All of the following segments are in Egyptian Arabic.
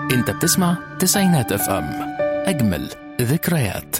انت بتسمع تسعينات اف ام اجمل ذكريات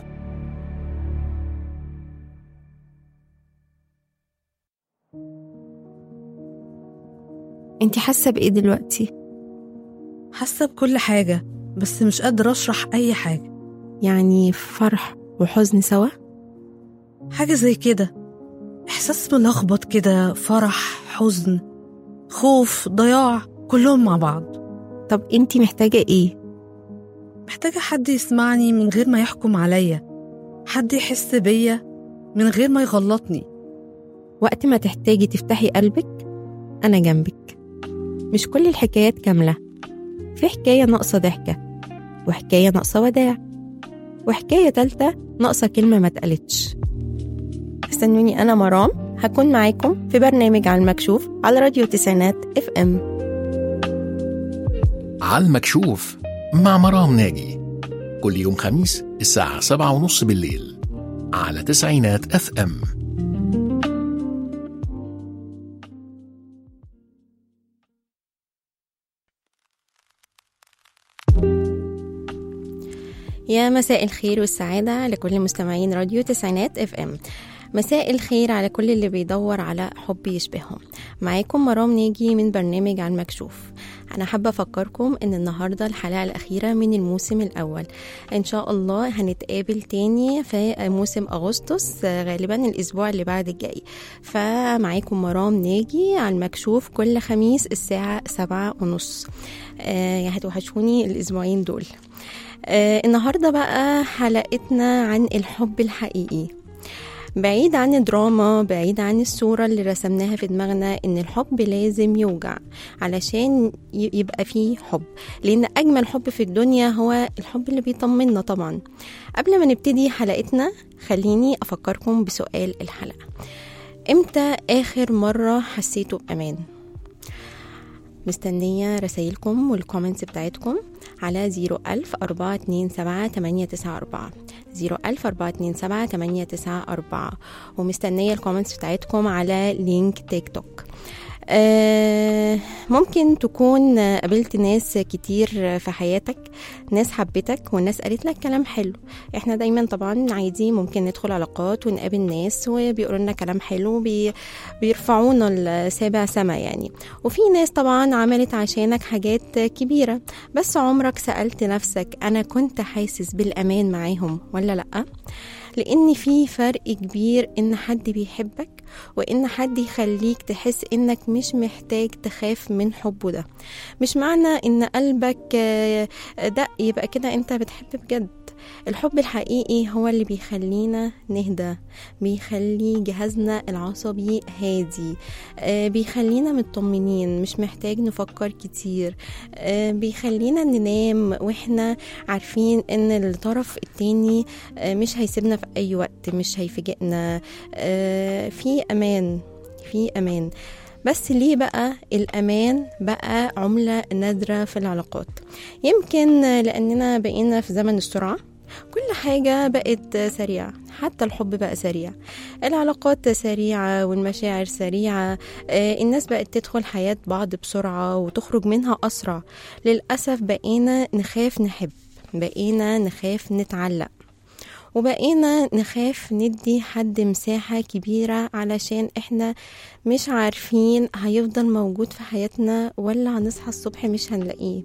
انتي حاسة بإيه دلوقتي؟ حاسة بكل حاجة بس مش قادرة أشرح أي حاجة يعني فرح وحزن سوا؟ حاجة زي كده إحساس ملخبط كده فرح حزن خوف ضياع كلهم مع بعض طب انتي محتاجة ايه؟ محتاجة حد يسمعني من غير ما يحكم عليا حد يحس بيا من غير ما يغلطني وقت ما تحتاجي تفتحي قلبك أنا جنبك مش كل الحكايات كاملة في حكاية ناقصة ضحكة وحكاية ناقصة وداع وحكاية تالتة ناقصة كلمة ما اتقالتش استنوني أنا مرام هكون معاكم في برنامج على المكشوف على راديو تسعينات اف ام على المكشوف مع مرام ناجي كل يوم خميس الساعة سبعة ونص بالليل على تسعينات اف ام يا مساء الخير والسعادة لكل مستمعين راديو تسعينات اف ام مساء الخير على كل اللي بيدور على حب يشبههم معاكم مرام ناجي من برنامج عن مكشوف أنا حابة أفكركم إن النهاردة الحلقة الأخيرة من الموسم الأول إن شاء الله هنتقابل تاني في موسم أغسطس غالبا الأسبوع اللي بعد الجاي فمعاكم مرام ناجي على المكشوف كل خميس الساعة سبعة ونص آه هتوحشوني الأسبوعين دول آه النهاردة بقى حلقتنا عن الحب الحقيقي بعيد عن الدراما بعيد عن الصورة اللي رسمناها في دماغنا ان الحب لازم يوجع علشان يبقى فيه حب لان اجمل حب في الدنيا هو الحب اللي بيطمنا طبعا قبل ما نبتدي حلقتنا خليني افكركم بسؤال الحلقة امتى اخر مرة حسيتوا بامان مستنية رسايلكم والكومنتس بتاعتكم على 01000 427 894 01000 427 894 ومستنية الكومنتس بتاعتكم على لينك تيك توك آه ممكن تكون قابلت ناس كتير في حياتك ناس حبتك والناس قالت لك كلام حلو احنا دايما طبعا عادي ممكن ندخل علاقات ونقابل ناس وبيقولوا لنا كلام حلو بي بيرفعونا السابع سما يعني وفي ناس طبعا عملت عشانك حاجات كبيرة بس عمرك سألت نفسك أنا كنت حاسس بالأمان معاهم ولا لأ لأن في فرق كبير إن حد بيحبك وإن حد يخليك تحس إنك مش محتاج تخاف من حبه ده مش معنى إن قلبك دق يبقى كده أنت بتحب بجد الحب الحقيقي هو اللي بيخلينا نهدى بيخلي جهازنا العصبي هادي آه بيخلينا مطمنين مش محتاج نفكر كتير آه بيخلينا ننام واحنا عارفين ان الطرف التاني آه مش هيسيبنا في اي وقت مش هيفاجئنا في امان في امان بس ليه بقى الأمان بقى عملة نادرة في العلاقات يمكن لأننا بقينا في زمن السرعة كل حاجة بقت سريعة حتى الحب بقى سريع العلاقات سريعة والمشاعر سريعة الناس بقت تدخل حياة بعض بسرعة وتخرج منها أسرع للأسف بقينا نخاف نحب بقينا نخاف نتعلق وبقينا نخاف ندي حد مساحة كبيرة علشان احنا مش عارفين هيفضل موجود في حياتنا ولا هنصحى الصبح مش هنلاقيه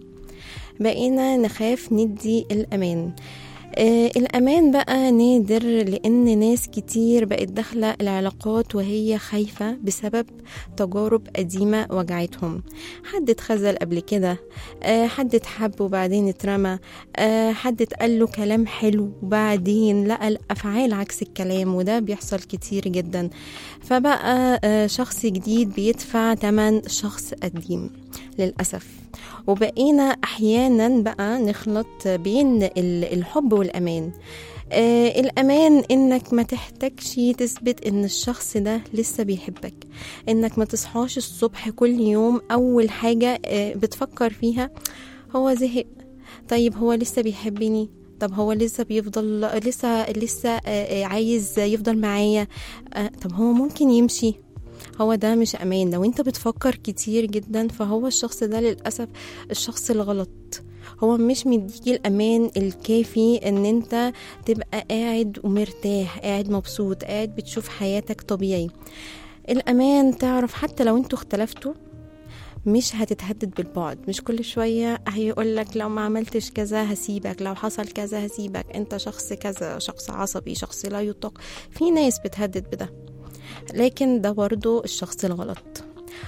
بقينا نخاف ندي الأمان آه الأمان بقى نادر لأن ناس كتير بقت داخلة العلاقات وهي خايفة بسبب تجارب قديمة وجعتهم حد اتخذل قبل كده آه حد اتحب وبعدين اترمى آه حد اتقال له كلام حلو وبعدين لقى الأفعال عكس الكلام وده بيحصل كتير جدا فبقى آه شخص جديد بيدفع تمن شخص قديم للأسف وبقينا أحيانا بقى نخلط بين الحب والأمان آه الأمان إنك ما تحتاجش تثبت إن الشخص ده لسه بيحبك إنك ما تصحاش الصبح كل يوم أول حاجة آه بتفكر فيها هو زهق طيب هو لسه بيحبني طب هو لسه بيفضل لسه لسه آه عايز يفضل معايا طب هو ممكن يمشي هو ده مش امان لو انت بتفكر كتير جدا فهو الشخص ده للاسف الشخص الغلط هو مش مديكي الأمان الكافي إن أنت تبقى قاعد ومرتاح قاعد مبسوط قاعد بتشوف حياتك طبيعي الأمان تعرف حتى لو انتوا اختلفتوا مش هتتهدد بالبعد مش كل شوية هيقول لك لو ما عملتش كذا هسيبك لو حصل كذا هسيبك انت شخص كذا شخص عصبي شخص لا يطاق في ناس بتهدد بده لكن ده برضو الشخص الغلط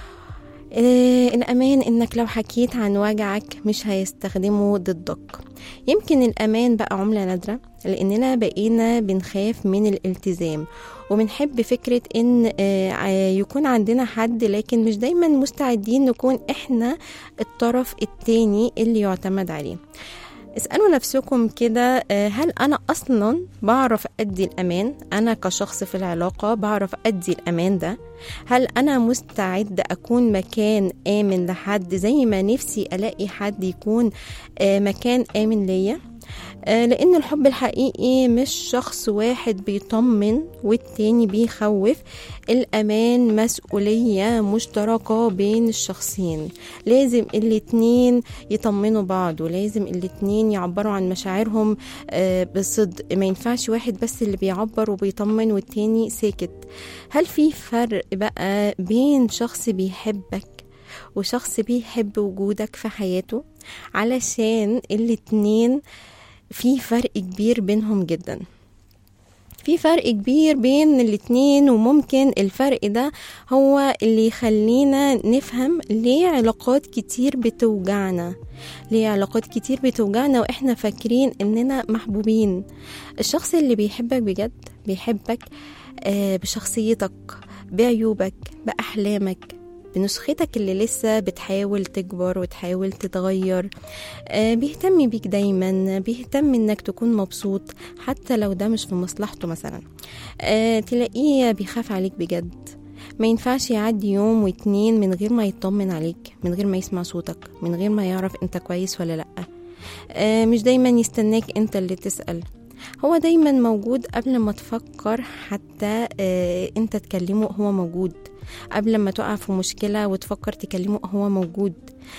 آه، الأمان إنك لو حكيت عن وجعك مش هيستخدمه ضدك يمكن الأمان بقى عملة نادرة لأننا بقينا بنخاف من الالتزام وبنحب فكرة إن آه، ع- يكون عندنا حد لكن مش دايما مستعدين نكون إحنا الطرف التاني اللي يعتمد عليه اسألوا نفسكم كده آه، هل أنا أصلا بعرف أدي الأمان أنا كشخص في العلاقة بعرف أدي الأمان ده هل أنا مستعد أكون مكان آمن لحد زي ما نفسي ألاقي حد يكون آه، مكان آمن ليا آه، لأن الحب الحقيقي مش شخص واحد بيطمن والتاني بيخوف الأمان مسؤولية مشتركة بين الشخصين لازم الاتنين يطمنوا بعض ولازم الاتنين يعبروا عن مشاعرهم آه، بصدق ما ينفعش واحد بس اللي بيعبر وبيطمن والتاني ساكت هل في فرق بقى بين شخص بيحبك وشخص بيحب وجودك في حياته علشان الاتنين في فرق كبير بينهم جدا في فرق كبير بين الاتنين وممكن الفرق ده هو اللي يخلينا نفهم ليه علاقات كتير بتوجعنا ليه علاقات كتير بتوجعنا واحنا فاكرين اننا محبوبين الشخص اللي بيحبك بجد بيحبك آه، بشخصيتك بعيوبك بأحلامك بنسختك اللي لسه بتحاول تكبر وتحاول تتغير آه، بيهتم بيك دايما بيهتم انك تكون مبسوط حتى لو ده مش في مصلحته مثلا آه، تلاقيه بيخاف عليك بجد ما ينفعش يعدي يوم واتنين من غير ما يطمن عليك من غير ما يسمع صوتك من غير ما يعرف انت كويس ولا لأ آه، مش دايما يستناك انت اللي تسأل هو دايما موجود قبل ما تفكر حتى آه، انت تكلمه هو موجود قبل ما تقع في مشكلة وتفكر تكلمه هو موجود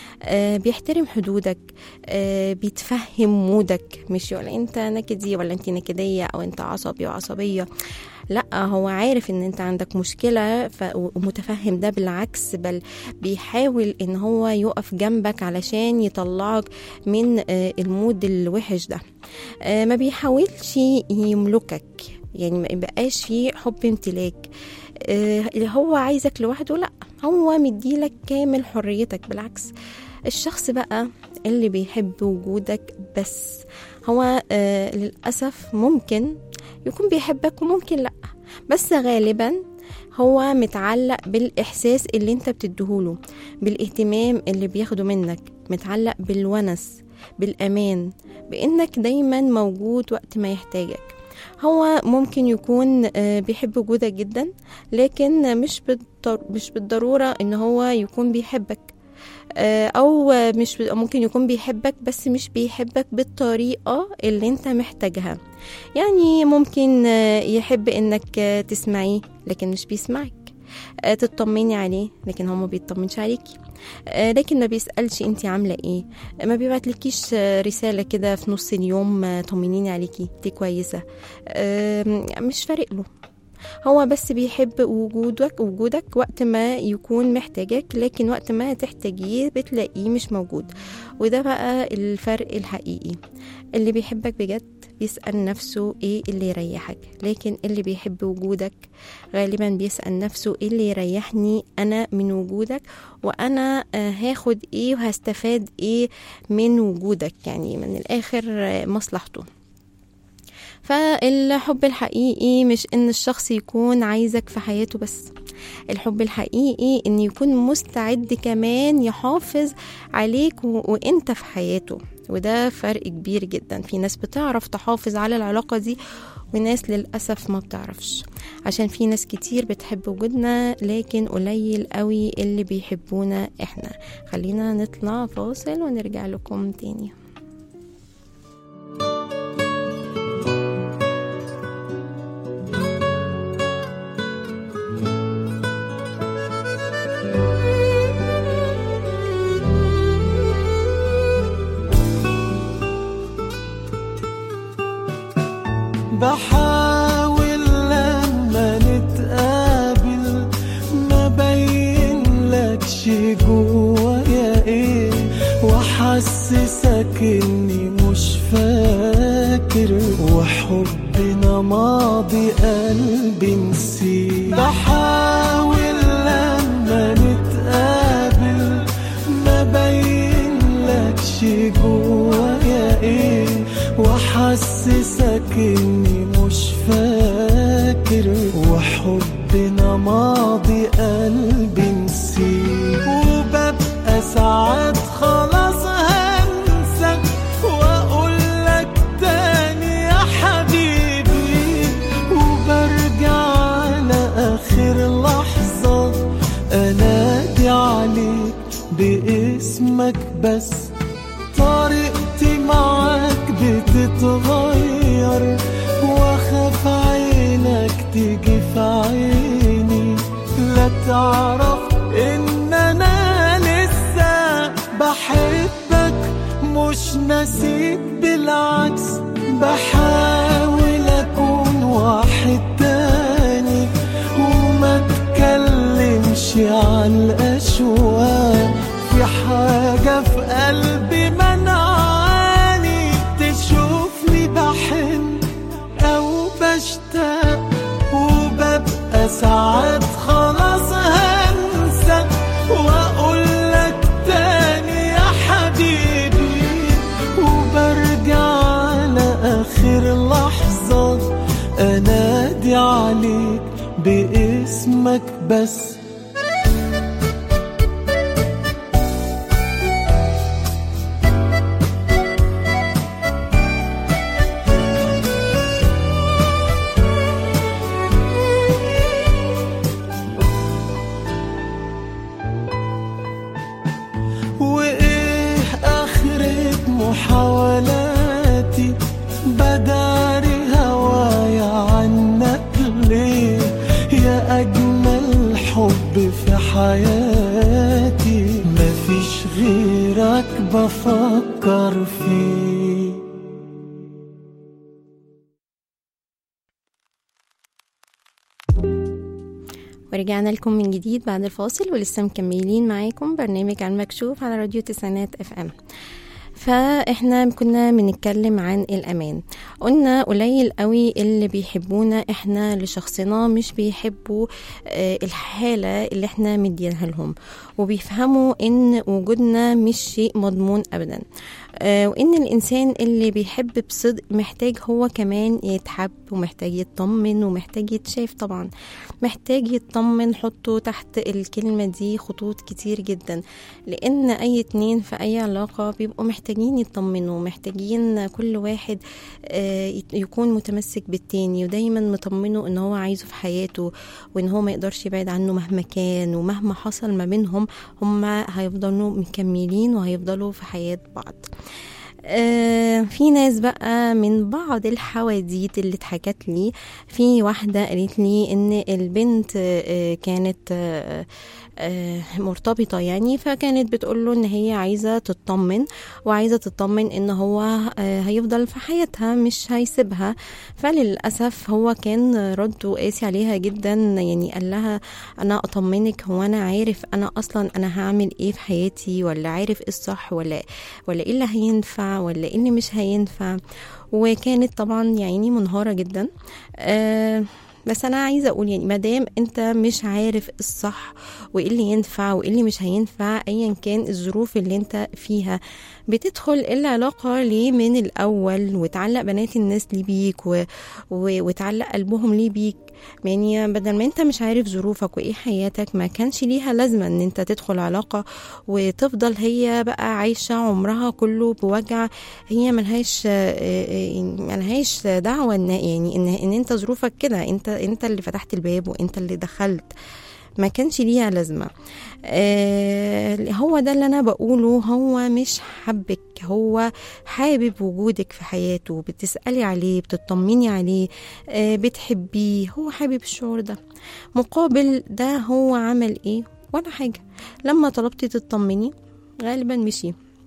آه بيحترم حدودك آه بيتفهم مودك مش يقول انت نكدي ولا انت نكدية او انت عصبي وعصبية لا هو عارف ان انت عندك مشكلة ف... ومتفهم ده بالعكس بل بيحاول ان هو يقف جنبك علشان يطلعك من آه المود الوحش ده آه ما بيحاولش يملكك يعني ما يبقاش فيه حب امتلاك آه، اللي هو عايزك لوحده لا هو مديلك كامل حريتك بالعكس الشخص بقى اللي بيحب وجودك بس هو آه للأسف ممكن يكون بيحبك وممكن لأ بس غالبا هو متعلق بالإحساس اللي انت بتديهوله بالاهتمام اللي بياخده منك متعلق بالونس بالأمان بإنك دايما موجود وقت ما يحتاجك هو ممكن يكون آه، بيحب وجودك جدا لكن مش بالضر... مش بالضرورة ان هو يكون بيحبك آه، او مش ب- ممكن يكون بيحبك بس مش بيحبك بالطريقة اللي انت محتاجها يعني ممكن آه، يحب انك آه، تسمعيه لكن مش بيسمعك آه، تطمني عليه لكن هو ما بيطمنش عليكي آه، لكن ما بيسألش انت عاملة ايه آه، ما بيبعتلكيش آه، رسالة كده في نص اليوم آه، طمنيني عليكي انت كويسة آم، مش فارق له هو بس بيحب وجودك وجودك وقت ما يكون محتاجك لكن وقت ما تحتاجيه بتلاقيه مش موجود وده بقى الفرق الحقيقي اللي بيحبك بجد بيسأل نفسه ايه اللي يريحك لكن اللي بيحب وجودك غالبا بيسأل نفسه ايه اللي يريحني انا من وجودك وانا آه، هاخد ايه وهستفاد ايه من وجودك يعني من الاخر آه، مصلحته فالحب الحقيقي مش ان الشخص يكون عايزك في حياته بس الحب الحقيقي ان يكون مستعد كمان يحافظ عليك و... وانت في حياته وده فرق كبير جدا في ناس بتعرف تحافظ على العلاقة دي وناس للأسف ما بتعرفش عشان في ناس كتير بتحب وجودنا لكن قليل قوي اللي بيحبونا احنا خلينا نطلع فاصل ونرجع لكم تاني بحاول لما نتقابل ما بين لكش جوايا ايه واحسسك اني مش فاكر وحبنا ماضي قلبي نسيه بحاول لما نتقابل ما بين لكش جوايا ايه واحسسك اني مش فاكر وحبنا ماضي قلبي نسيه وببقى ساعات خلاص هنسى واقول لك تاني يا حبيبي وبرجع على اخر لحظة انادي عليك باسمك بس طريقتي معاك بتتغير واخاف عينك تيجي في عيني لا تعرف ان انا لسه بحبك مش نسيت بالعكس بحاول اكون واحد تاني وما تكلمش عن الاشواق في حاجة في قلبي منعاني تشوفني بحن أو بشتاق وببقى ساعات خلاص هنسى وأقول لك تاني يا حبيبي وبرجع على آخر لحظة أنادي عليك باسمك بس وإيه آخرة محاولاتي بداري هوايا عنك ليه يا أجمل حب في حياتي مفيش غيرك بفكر فيه ورجعنا لكم من جديد بعد الفاصل ولسه مكملين معاكم برنامج عن مكشوف على راديو تسعينات اف ام فاحنا كنا بنتكلم عن الامان قلنا قليل قوي اللي بيحبونا احنا لشخصنا مش بيحبوا آه، الحالة اللي احنا مدينها لهم وبيفهموا ان وجودنا مش شيء مضمون ابدا آه، وان الانسان اللي بيحب بصدق محتاج هو كمان يتحب ومحتاج يطمن ومحتاج يتشاف طبعا محتاج يطمن حطوا تحت الكلمة دي خطوط كتير جدا لان اي اتنين في اي علاقة بيبقوا محتاجين يطمنوا محتاجين كل واحد آه، يت- يكون متمسك بالتاني ودايما مطمنه ان هو عايزه في حياته وان هو ما يقدرش يبعد عنه مهما كان ومهما حصل ما بينهم هما هيفضلوا مكملين وهيفضلوا في حياة بعض آه، في ناس بقى من بعض الحواديت اللي اتحكت لي في واحدة قالت لي ان البنت آه، كانت آه، آه، مرتبطة يعني فكانت بتقول له ان هي عايزة تطمن وعايزة تطمن ان هو آه، هيفضل في حياتها مش هيسيبها فللأسف هو كان رده قاسي عليها جدا يعني قال لها انا اطمنك هو انا عارف انا اصلا انا هعمل ايه في حياتي ولا عارف ايه الصح ولا ولا ايه اللي هينفع ولا ايه اللي مش هينفع وكانت طبعا يعني منهارة جدا آه بس انا عايزه اقول يعني مادام انت مش عارف الصح وايه اللي ينفع وايه اللي مش هينفع ايا كان الظروف اللي انت فيها بتدخل العلاقه ليه من الاول وتعلق بنات الناس ليه بيك و... و... وتعلق قلبهم ليه بيك يعني بدل ما انت مش عارف ظروفك وايه حياتك ما كانش ليها لازمه ان انت تدخل علاقه وتفضل هي بقى عايشه عمرها كله بوجع هي ملهاش آه، آه، ملهاش دعوه ان يعني ان ان انت ظروفك كده انت انت اللي فتحت الباب وانت اللي دخلت ما كانش ليها لازمه آه هو ده اللي انا بقوله هو مش حبك هو حابب وجودك في حياته بتسالي عليه بتطمني عليه آه بتحبيه هو حابب الشعور ده مقابل ده هو عمل ايه ولا حاجه لما طلبتي تطمني غالبا مشي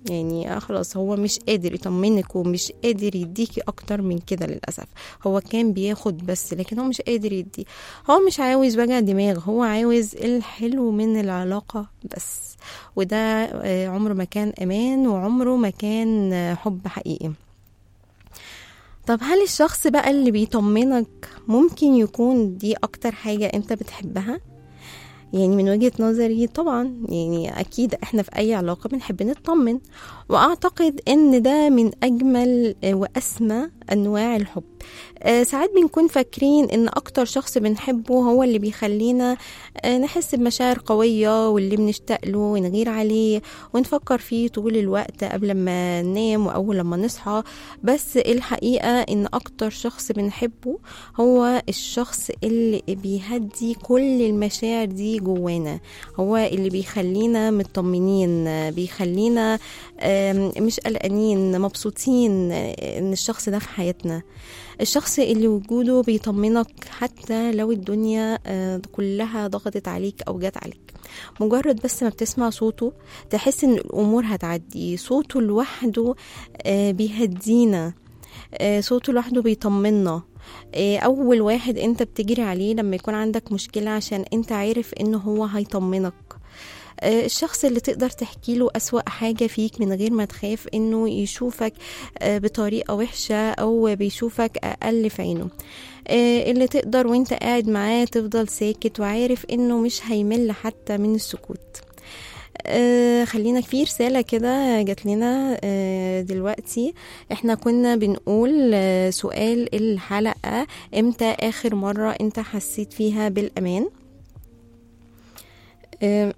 يعني آه خلاص هو مش قادر يطمنك ومش قادر يديكي اكتر من كده للاسف هو كان بياخد بس لكن هو مش قادر يدي هو مش عاوز وجع دماغ هو عاوز الحلو من العلاقة بس وده آه، عمره ما كان امان وعمره ما كان آه، حب حقيقي طب هل الشخص بقى اللي بيطمنك ممكن يكون دي اكتر حاجة انت بتحبها يعني من وجهة نظري طبعا يعني أكيد إحنا في أي علاقة بنحب نطمن وأعتقد إن ده من أجمل آه، وأسمى أنواع الحب آه، ساعات بنكون فاكرين إن أكتر شخص بنحبه هو اللي بيخلينا آه، نحس بمشاعر قوية واللي بنشتاق له ونغير عليه ونفكر فيه طول الوقت قبل ما ننام وأول لما نصحى بس الحقيقة إن أكتر شخص بنحبه هو الشخص اللي بيهدي كل المشاعر دي جوانا هو اللي بيخلينا مطمنين بيخلينا آم، مش قلقانين مبسوطين آه، ان الشخص ده في حياتنا الشخص اللي وجوده بيطمنك حتى لو الدنيا آه، كلها ضغطت عليك او جت عليك مجرد بس ما بتسمع صوته تحس ان الامور هتعدي صوته لوحده آه، بيهدينا آه، صوته لوحده بيطمنا آه، اول واحد انت بتجري عليه لما يكون عندك مشكلة عشان انت عارف انه هو هيطمنك آه، الشخص اللي تقدر تحكي له أسوأ حاجة فيك من غير ما تخاف إنه يشوفك آه، بطريقة وحشة أو بيشوفك أقل في عينه آه، اللي تقدر وانت قاعد معاه تفضل ساكت وعارف إنه مش هيمل حتى من السكوت آه خلينا في رسالة كده جات لنا آه دلوقتي احنا كنا بنقول آه سؤال الحلقة امتى آخر مرة انت حسيت فيها بالأمان آه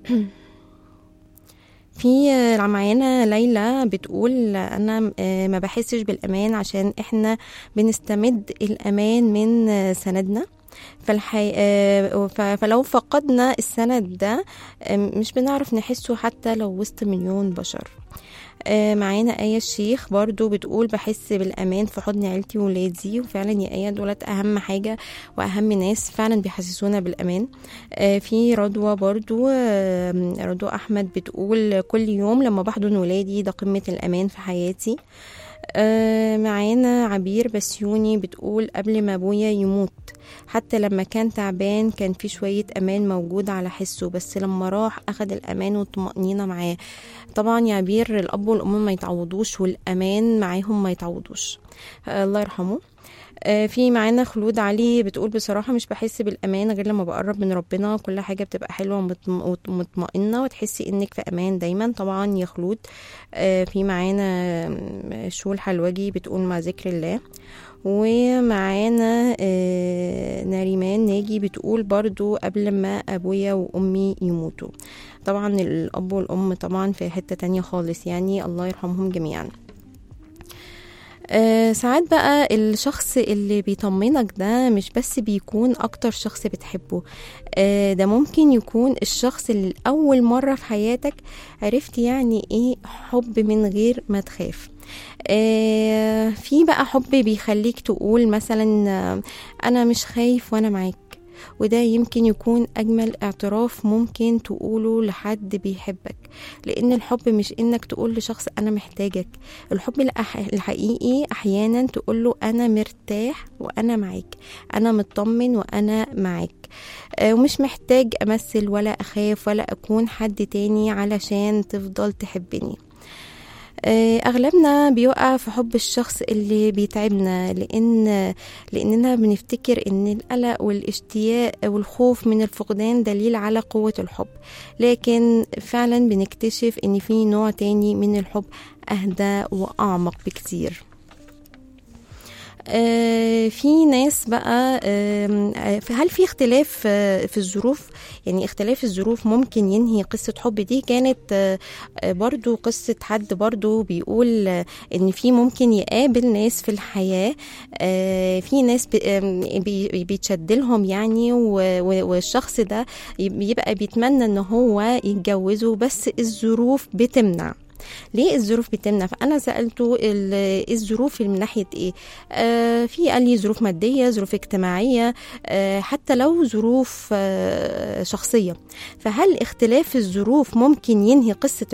في آه، معانا ليلى بتقول انا آه، ما بحسش بالامان عشان احنا بنستمد الامان من آه، سندنا فالحي... آه، ف- فلو فقدنا السند ده آه، مش بنعرف نحسه حتى لو وسط مليون بشر آه، معانا آية الشيخ برضو بتقول بحس بالأمان في حضن عيلتي وولادي وفعلا يا آية دولت أهم حاجة وأهم ناس فعلا بيحسسونا بالأمان آه، في رضوى برضو آه، رضوى أحمد بتقول كل يوم لما بحضن ولادي ده قمة الأمان في حياتي آه، معانا عبير بسيوني بتقول قبل ما ابويا يموت حتى لما كان تعبان كان في شوية امان موجود على حسه بس لما راح اخد الامان والطمأنينة معاه طبعا يا عبير الاب والام ما يتعوضوش والامان معاهم ما يتعوضوش آه، الله يرحمه آه، في معانا خلود علي بتقول بصراحة مش بحس بالأمان غير لما بقرب من ربنا كل حاجة بتبقى حلوة ومطم- ومطمئنة وتحسي إنك في أمان دايما طبعا يا خلود آه، في معانا آم، شول حلوجي بتقول مع ذكر الله ومعانا آه، ناريمان ناجي بتقول برضو قبل ما أبويا وأمي يموتوا طبعا الأب والأم طبعا في حتة تانية خالص يعني الله يرحمهم جميعا آه ساعات بقى الشخص اللي بيطمنك ده مش بس بيكون أكتر شخص بتحبه آه ده ممكن يكون الشخص اللي أول مرة في حياتك عرفت يعني إيه حب من غير ما تخاف آه في بقى حب بيخليك تقول مثلا آه، أنا مش خايف وأنا معاك وده يمكن يكون أجمل اعتراف ممكن تقوله لحد بيحبك لأن الحب مش إنك تقول لشخص أنا محتاجك الحب الأح- الحقيقي أحيانا تقوله أنا مرتاح وأنا معاك أنا مطمن وأنا معاك آه، ومش محتاج أمثل ولا أخاف ولا أكون حد تاني علشان تفضل تحبني آه، اغلبنا بيقع في حب الشخص اللي بيتعبنا لان لاننا بنفتكر ان القلق والاشتياق والخوف من الفقدان دليل على قوة الحب لكن فعلا بنكتشف ان في نوع تاني من الحب اهدى واعمق بكتير آه، في ناس بقى آم، آه، هل في اختلاف آه، في الظروف يعني اختلاف الظروف ممكن ينهي قصة حب دي كانت آه، آه، برضو قصة حد برضو بيقول آه، ان في ممكن يقابل ناس في الحياة آه، في ناس بي- آم، بي- بيتشد لهم يعني و- و- والشخص ده بيبقى بيتمنى ان هو يتجوزه بس الظروف بتمنع ليه الظروف بتمنع فانا سالته ال- إيه الظروف من ناحيه ايه آه في قال لي ظروف ماديه ظروف اجتماعيه آه حتى لو ظروف آه شخصيه فهل اختلاف الظروف ممكن ينهي قصه الحب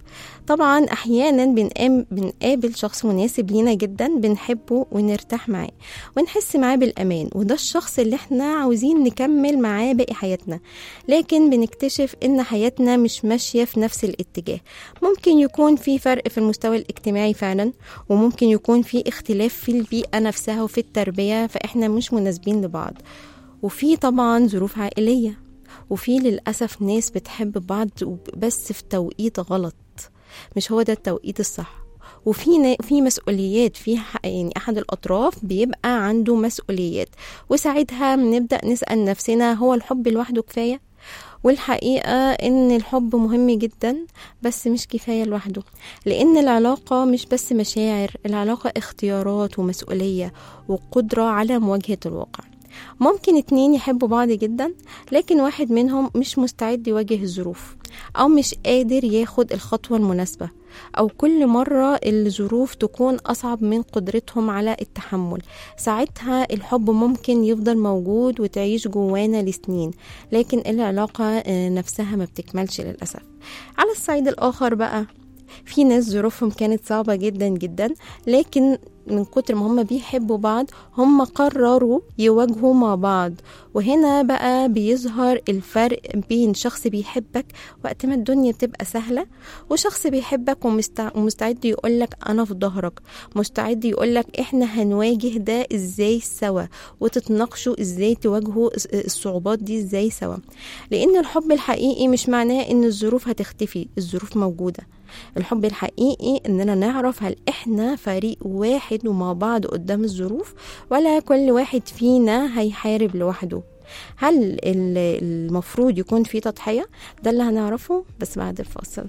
طبعا احيانا بنقام بنقابل شخص مناسب لينا جدا بنحبه ونرتاح معاه ونحس معاه بالامان وده الشخص اللي احنا عاوزين نكمل معاه باقي حياتنا لكن بنكتشف ان حياتنا مش ماشيه في نفس الاتجاه ممكن يكون في فرق في المستوى الاجتماعي فعلا وممكن يكون في اختلاف في البيئه نفسها وفي التربيه فاحنا مش مناسبين لبعض وفي طبعا ظروف عائليه وفي للأسف ناس بتحب بعض بس في توقيت غلط مش هو ده التوقيت الصح وفي نا- في مسؤوليات في ح- يعني احد الاطراف بيبقى عنده مسؤوليات وساعتها بنبدا نسال نفسنا هو الحب لوحده كفايه والحقيقة إن الحب مهم جدا بس مش كفاية لوحده لأن العلاقة مش بس مشاعر العلاقة اختيارات ومسؤولية وقدرة على مواجهة الواقع ممكن اتنين يحبوا بعض جدا لكن واحد منهم مش مستعد يواجه الظروف أو مش قادر ياخد الخطوة المناسبة أو كل مرة الظروف تكون أصعب من قدرتهم على التحمل ساعتها الحب ممكن يفضل موجود وتعيش جوانا لسنين لكن العلاقة آه، نفسها ما بتكملش للأسف على الصعيد الآخر بقى في ناس ظروفهم كانت صعبة جدا جدا لكن من كتر ما هم بيحبوا بعض هم قرروا يواجهوا مع بعض وهنا بقى بيظهر الفرق بين شخص بيحبك وقت ما الدنيا بتبقى سهلة وشخص بيحبك ومستع... ومستعد يقولك أنا في ظهرك مستعد يقولك إحنا هنواجه ده إزاي سوا وتتناقشوا إزاي تواجهوا الص- الصعوبات دي إزاي سوا لأن الحب الحقيقي مش معناه إن الظروف هتختفي الظروف موجودة الحب الحقيقي اننا نعرف هل احنا فريق واحد ومع بعض قدام الظروف ولا كل واحد فينا هيحارب لوحده هل ال- المفروض يكون في تضحية ده اللي هنعرفه بس بعد الفاصل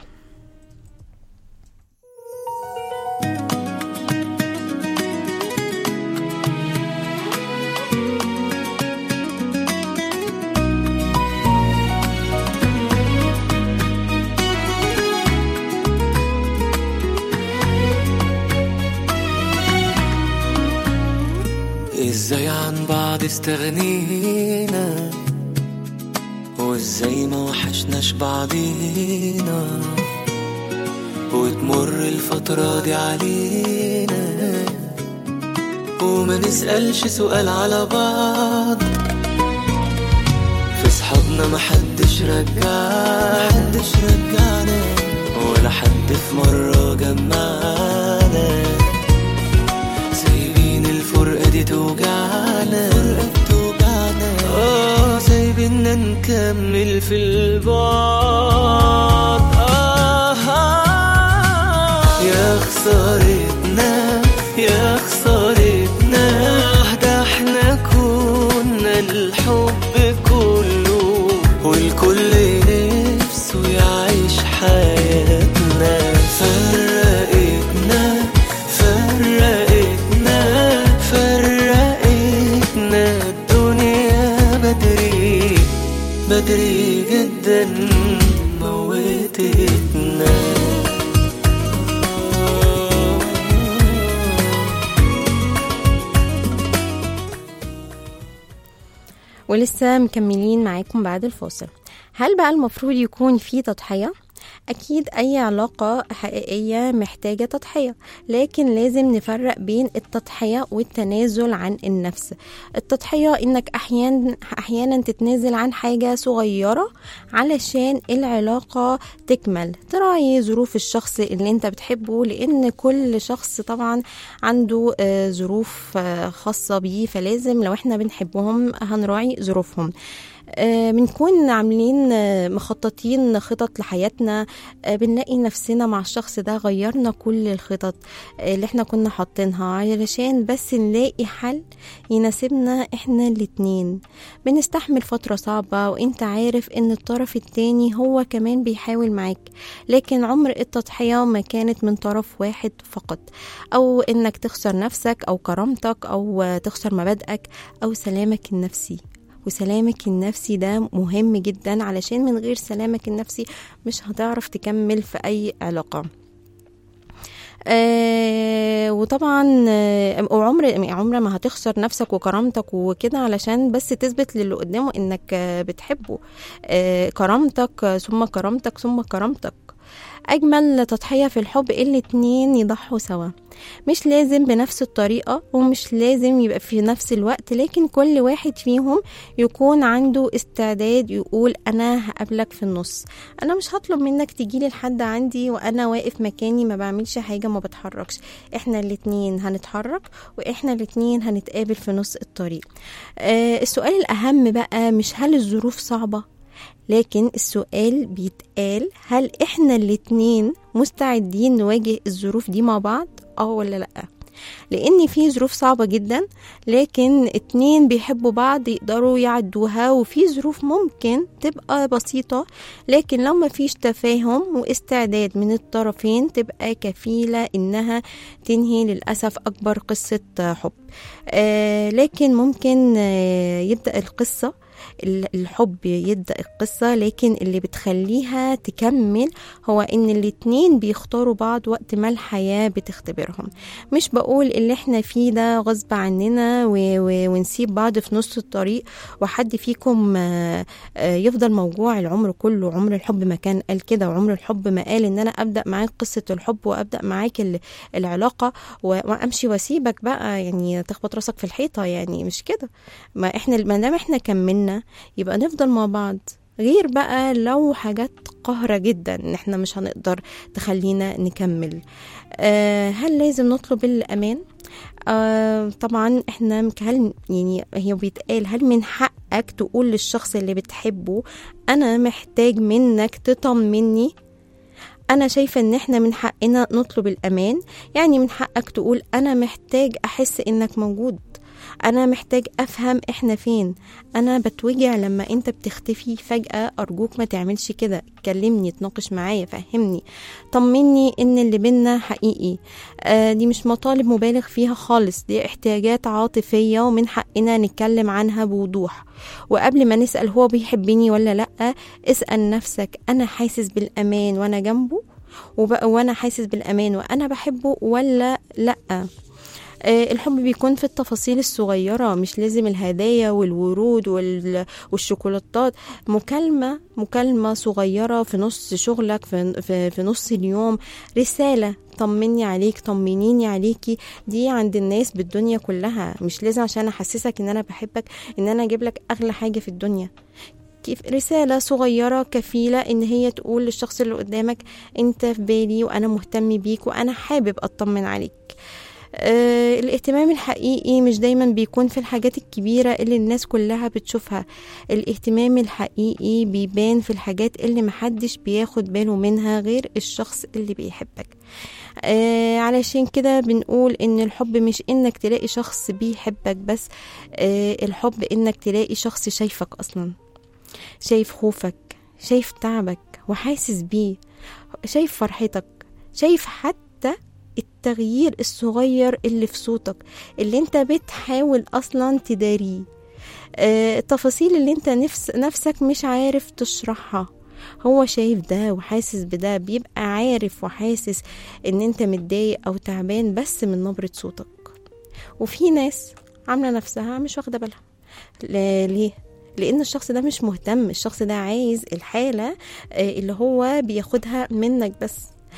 ازاي عن بعض استغنينا وازاي ما وحشناش بعضينا وتمر الفترة دي علينا وما نسألش سؤال على بعض في صحابنا محدش رجعنا محدش رجعنا ولا حد في مرة جمعنا سايبين الفرقة دي توجعنا الفرقة توجعنا اه سايبيننا نكمل في البعد آه يا خسارتنا يا خسارتنا ده احنا كنا الحب كله والكل نفسه يعيش حياتنا فرقتنا فرقتنا فرقتنا الدنيا بدري بدري جدا موتتنا ولسه مكملين معاكم بعد الفاصل هل بقى المفروض يكون في تضحية؟ أكيد أي علاقة حقيقية محتاجة تضحية لكن لازم نفرق بين التضحية والتنازل عن النفس التضحية إنك أحيانا أحيانا تتنازل عن حاجة صغيرة علشان العلاقة تكمل تراعي ظروف الشخص اللي انت بتحبه لأن كل شخص طبعا عنده آه، ظروف آه، خاصة بيه فلازم لو احنا بنحبهم هنراعي ظروفهم آه، بنكون عاملين آه، مخططين خطط لحياتنا آه، بنلاقي نفسنا مع الشخص ده غيرنا كل الخطط آه، اللي احنا كنا حاطينها علشان بس نلاقي حل يناسبنا احنا الاتنين بنستحمل فترة صعبة وانت عارف ان الطرف التاني هو كمان بيحاول معاك لكن عمر التضحية ما كانت من طرف واحد فقط او انك تخسر نفسك او كرامتك او آه، تخسر مبادئك او سلامك النفسي وسلامك النفسي ده مهم جدا علشان من غير سلامك النفسي مش هتعرف تكمل في أي علاقة آه وطبعا آه وعمر عمر ما هتخسر نفسك وكرامتك وكده علشان بس تثبت للي قدامه انك آه بتحبه آه كرامتك آه، ثم كرامتك ثم كرامتك أجمل تضحية في الحب الاتنين يضحوا سوا مش لازم بنفس الطريقة ومش لازم يبقى في نفس الوقت لكن كل واحد فيهم يكون عنده استعداد يقول أنا هقابلك في النص أنا مش هطلب منك تجيلي لحد عندي وأنا واقف مكاني ما بعملش حاجة ما بتحركش احنا الاتنين هنتحرك واحنا الاتنين هنتقابل في نص الطريق آه السؤال الأهم بقى مش هل الظروف صعبة لكن السؤال بيتقال هل احنا الاتنين مستعدين نواجه الظروف دي مع بعض اه ولا لا لان في ظروف صعبة جدا لكن اتنين بيحبوا بعض يقدروا يعدوها وفي ظروف ممكن تبقى بسيطة لكن لو ما فيش تفاهم واستعداد من الطرفين تبقى كفيلة انها تنهي للأسف أكبر قصة حب آه لكن ممكن آه يبدأ القصة الحب يبدأ القصة لكن اللي بتخليها تكمل هو ان الاتنين بيختاروا بعض وقت ما الحياة بتختبرهم مش بقول اللي احنا فيه ده غصب عننا و... و... ونسيب بعض في نص الطريق وحد فيكم آه، آه، يفضل موجوع العمر كله عمر الحب ما كان قال كده وعمر الحب ما قال ان انا ابدا معاك قصه الحب وابدا معاك ال- العلاقه و- وامشي واسيبك بقى يعني تخبط راسك في الحيطه يعني مش كده ما احنا ما دام احنا كملنا يبقى نفضل مع بعض غير بقى لو حاجات قاهرة جدا ان احنا مش هنقدر تخلينا نكمل آه هل لازم نطلب الامان آه طبعا احنا هل يعني هي بيتقال هل من حقك تقول للشخص اللي بتحبه انا محتاج منك تطمني انا شايفه ان احنا من حقنا نطلب الامان يعني من حقك تقول انا محتاج احس انك موجود انا محتاج افهم احنا فين انا بتوجع لما انت بتختفي فجاه ارجوك ما تعملش كده كلمني تناقش معايا فهمني طمني ان اللي بينا حقيقي آه دي مش مطالب مبالغ فيها خالص دي احتياجات عاطفيه ومن حقنا نتكلم عنها بوضوح وقبل ما نسال هو بيحبني ولا لا اسال نفسك انا حاسس بالامان وانا جنبه وبقى وانا حاسس بالامان وانا بحبه ولا لا آه، الحب بيكون في التفاصيل الصغيرة مش لازم الهدايا والورود وال- والشوكولاتات مكالمة مكالمة صغيرة في نص شغلك في, في, في نص اليوم رسالة طمني عليك طمنيني عليكي دي عند الناس بالدنيا كلها مش لازم عشان احسسك ان انا بحبك ان انا اجيب لك اغلى حاجة في الدنيا كيف رسالة صغيرة كفيلة إن هي تقول للشخص اللي قدامك أنت في بالي وأنا مهتم بيك وأنا حابب أطمن عليك آه الاهتمام الحقيقي مش دايما بيكون في الحاجات الكبيرة اللي الناس كلها بتشوفها الاهتمام الحقيقي بيبان في الحاجات اللي محدش بياخد باله منها غير الشخص اللي بيحبك آه علشان كده بنقول ان الحب مش انك تلاقي شخص بيحبك بس آه الحب انك تلاقي شخص شايفك اصلا شايف خوفك شايف تعبك وحاسس بيه شايف فرحتك شايف حتى التغيير الصغير اللي في صوتك اللي انت بتحاول اصلا تداريه آه، التفاصيل اللي انت نفس نفسك مش عارف تشرحها هو شايف ده وحاسس بده بيبقى عارف وحاسس ان انت متضايق او تعبان بس من نبرة صوتك وفي ناس عاملة نفسها مش واخدة بالها ل- ليه؟ لان الشخص ده مش مهتم الشخص ده عايز الحالة آه، اللي هو بياخدها منك بس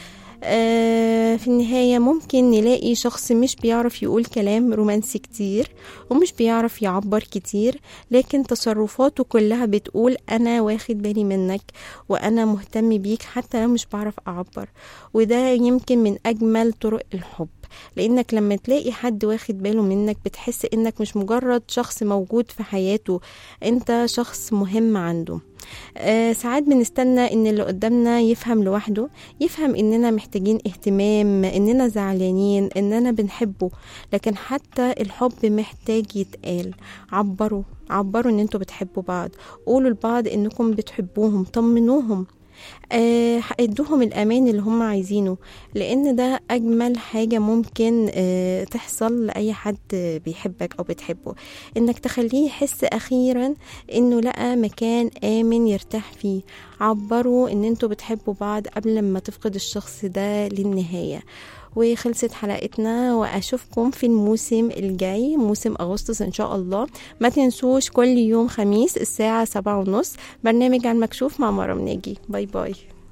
آه، في النهاية ممكن نلاقي شخص مش بيعرف يقول كلام رومانسي كتير ومش بيعرف يعبر كتير لكن تصرفاته كلها بتقول أنا واخد بالي منك وأنا مهتم بيك حتى لو مش بعرف أعبر وده يمكن من أجمل طرق الحب لأنك لما تلاقي حد واخد باله منك بتحس إنك مش مجرد شخص موجود في حياته أنت شخص مهم عنده آه ساعات بنستنى ان اللي قدامنا يفهم لوحده يفهم اننا محتاجين اهتمام اننا زعلانين اننا بنحبه لكن حتى الحب محتاج يتقال عبروا عبروا ان انتوا بتحبوا بعض قولوا لبعض انكم بتحبوهم طمنوهم آه ادوهم الامان اللي هم عايزينه لان ده اجمل حاجه ممكن آه تحصل لاي حد بيحبك او بتحبه انك تخليه يحس اخيرا انه لقى مكان امن يرتاح فيه عبروا ان انتوا بتحبوا بعض قبل ما تفقد الشخص ده للنهايه وخلصت حلقتنا واشوفكم في الموسم الجاي موسم اغسطس ان شاء الله ما تنسوش كل يوم خميس الساعه سبعة ونص برنامج عن مكشوف مع مرام ناجي باي باي